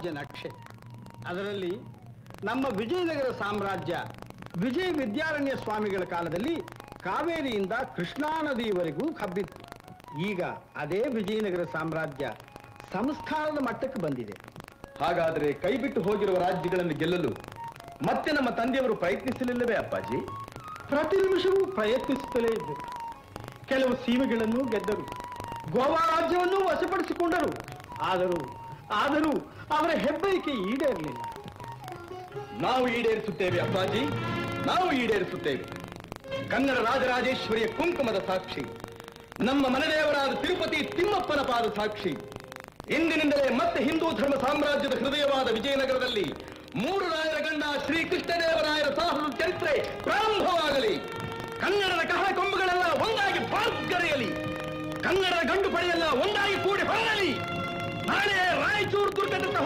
ಸಾಮ್ರಾಜ್ಯ ನಕ್ಷೆ ಅದರಲ್ಲಿ ನಮ್ಮ ವಿಜಯನಗರ ಸಾಮ್ರಾಜ್ಯ ವಿಜಯ ವಿದ್ಯಾರಣ್ಯ ಸ್ವಾಮಿಗಳ ಕಾಲದಲ್ಲಿ ಕಾವೇರಿಯಿಂದ ಕೃಷ್ಣಾ ನದಿಯವರೆಗೂ ಹಬ್ಬಿತ್ತು ಈಗ ಅದೇ ವಿಜಯನಗರ ಸಾಮ್ರಾಜ್ಯ ಸಂಸ್ಥಾನದ ಮಟ್ಟಕ್ಕೆ ಬಂದಿದೆ ಹಾಗಾದರೆ ಕೈಬಿಟ್ಟು ಹೋಗಿರುವ ರಾಜ್ಯಗಳನ್ನು ಗೆಲ್ಲಲು ಮತ್ತೆ ನಮ್ಮ ತಂದೆಯವರು ಪ್ರಯತ್ನಿಸಲಿಲ್ಲವೇ ಅಪ್ಪಾಜಿ ಪ್ರತಿ ನಿಮಿಷವೂ ಪ್ರಯತ್ನಿಸುತ್ತಲೇ ಇದ್ದರು ಕೆಲವು ಸೀಮೆಗಳನ್ನು ಗೆದ್ದರು ಗೋವಾ ರಾಜ್ಯವನ್ನು ವಶಪಡಿಸಿಕೊಂಡರು ಆದರೂ ಆದರೂ ಅವರ ಹೆಬ್ಬೈಕೆ ಈಡೇರಲಿಲ್ಲ ನಾವು ಈಡೇರಿಸುತ್ತೇವೆ ಅಪ್ಪಾಜಿ ನಾವು ಈಡೇರಿಸುತ್ತೇವೆ ಕನ್ನಡ ರಾಜರಾಜೇಶ್ವರಿಯ ಕುಂಕುಮದ ಸಾಕ್ಷಿ ನಮ್ಮ ಮನೆದೇವರಾದ ತಿರುಪತಿ ತಿಮ್ಮಪ್ಪನ ಪಾದ ಸಾಕ್ಷಿ ಇಂದಿನಿಂದಲೇ ಮತ್ತೆ ಹಿಂದೂ ಧರ್ಮ ಸಾಮ್ರಾಜ್ಯದ ಹೃದಯವಾದ ವಿಜಯನಗರದಲ್ಲಿ ಮೂರು ರಾಯರ ಗಂಡ ಶ್ರೀ ಕೃಷ್ಣದೇವರಾಯರ ಸಾಹಸದ ಚರಿತ್ರೆ ಪ್ರಾರಂಭವಾಗಲಿ ಕನ್ನಡದ ಕಹಳ ಕೊಂಬುಗಳೆಲ್ಲ ಒಂದಾಗಿ ಬಾಗ್ಗರೆಯಲಿ ಕನ್ನಡದ ಗಂಡು ಪಡೆಯೆಲ್ಲ ಒಂದಾಗಿ ಕೂಡಿ ಹೊರಲಿ ನಾಳೆ ರಾಯಚೂರು ದುರ್ಗದ